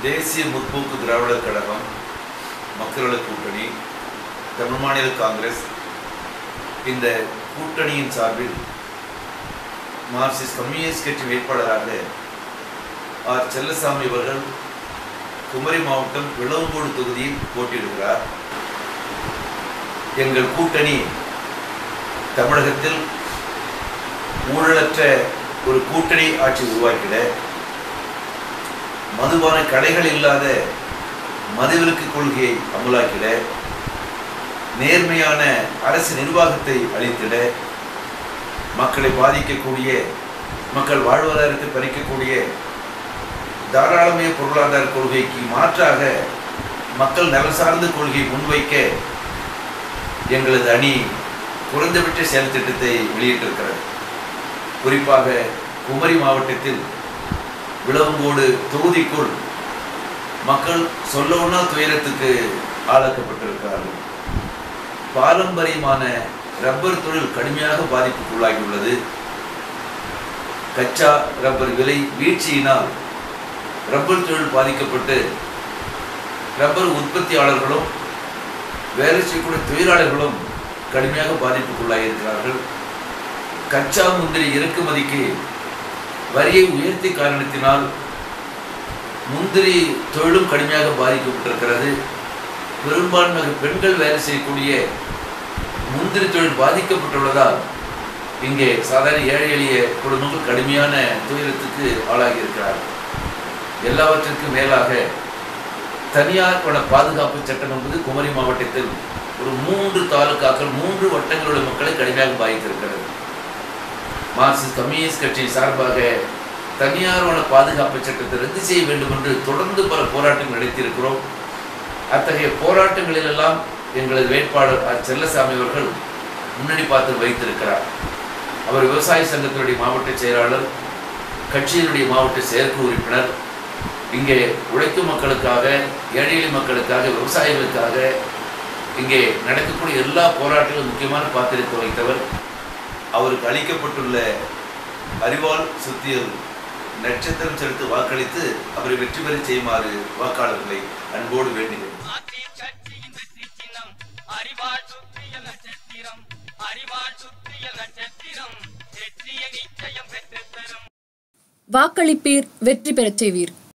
தேசிய முற்போக்கு திராவிடர் கழகம் மக்களவை கூட்டணி தமிழ் மாநில காங்கிரஸ் இந்த கூட்டணியின் சார்பில் மார்க்சிஸ்ட் கம்யூனிஸ்ட் கட்சி வேட்பாளராக ஆர் செல்லசாமி அவர்கள் குமரி மாவட்டம் விளவங்கோடு தொகுதியில் போட்டியிடுகிறார் எங்கள் கூட்டணி தமிழகத்தில் ஊழலற்ற ஒரு கூட்டணி ஆட்சி உருவாக்கிட மதுபான கடைகள் இல்லாத மதுவிலக்கு கொள்கையை அமலாக்கிட நேர்மையான அரசு நிர்வாகத்தை அளித்திட மக்களை பாதிக்கக்கூடிய மக்கள் வாழ்வாதாரத்தை பறிக்கக்கூடிய தாராளமய பொருளாதார கொள்கைக்கு மாற்றாக மக்கள் நலன் சார்ந்த கொள்கையை முன்வைக்க எங்களது அணி குறைந்தபட்ச செயல் திட்டத்தை வெளியிட்டிருக்கிறது குறிப்பாக குமரி மாவட்டத்தில் விளவங்கோடு தொகுதிக்குள் மக்கள் சொல்லவுன்னா துயரத்துக்கு ஆளாக்கப்பட்டிருக்கிறார்கள் பாரம்பரியமான ரப்பர் தொழில் கடுமையாக பாதிப்புக்குள்ளாகியுள்ளது கச்சா ரப்பர் விலை வீழ்ச்சியினால் ரப்பர் தொழில் பாதிக்கப்பட்டு ரப்பர் உற்பத்தியாளர்களும் வேலை செய்யக்கூடிய தொழிலாளர்களும் கடுமையாக பாதிப்புக்குள்ளாகி இருக்கிறார்கள் கச்சா முந்திரி இறக்குமதிக்கு வரியை உயர்த்தி காரணத்தினால் முந்திரி தொழிலும் கடுமையாக பாதிக்கப்பட்டிருக்கிறது பெரும்பான்மை பெண்கள் வேலை செய்யக்கூடிய முந்திரி தொழில் பாதிக்கப்பட்டுள்ளதால் இங்கே சாதாரண ஏழை எளிய குடும்பங்கள் கடுமையான துயரத்துக்கு ஆளாகி இருக்கிறார்கள் எல்லாவற்றிற்கும் மேலாக தனியார் பண பாதுகாப்பு சட்டம் என்பது குமரி மாவட்டத்தில் ஒரு மூன்று தாலுக்காக்கள் மூன்று வட்டங்களுடைய மக்களை கடுமையாக பாதித்திருக்கிறது மார்க்சிஸ்ட் கம்யூனிஸ்ட் கட்சி சார்பாக தனியார் வன பாதுகாப்பு சட்டத்தை ரத்து செய்ய வேண்டும் என்று தொடர்ந்து பல போராட்டங்கள் நடத்தியிருக்கிறோம் அத்தகைய போராட்டங்களிலெல்லாம் எங்களது வேட்பாளர் ஆர் செல்லசாமி அவர்கள் முன்னணி பார்த்து வைத்திருக்கிறார் அவர் விவசாய சங்கத்தினுடைய மாவட்ட செயலாளர் கட்சியினுடைய மாவட்ட செயற்குழு உறுப்பினர் இங்கே உழைக்கும் மக்களுக்காக ஏழை எளிய மக்களுக்காக விவசாயிகளுக்காக இங்கே நடக்கக்கூடிய எல்லா போராட்டங்களும் முக்கியமான பாத்திரத்தை வைத்தவர் அவருக்கு அளிக்கப்பட்டுள்ள அறிவால் சுத்தியல் நட்சத்திரம் செலுத்தி வாக்களித்து அவரை வெற்றி பெற செய்யுமாறு வாக்காளர்களை அன்போடு வேண்டுகிறேன் ஆட்சி கட்சியின் வெற்றி சின்னம் அறிவாள் சுற்றிய நட்சத்திரம் அறிவாள் சுற்றிய நட்சத்திரம் வெற்றியை நிச்சயம் பெற்றுத் தரும் வாக்களிப்பீர் வெற்றி பெறச் செய்வீர்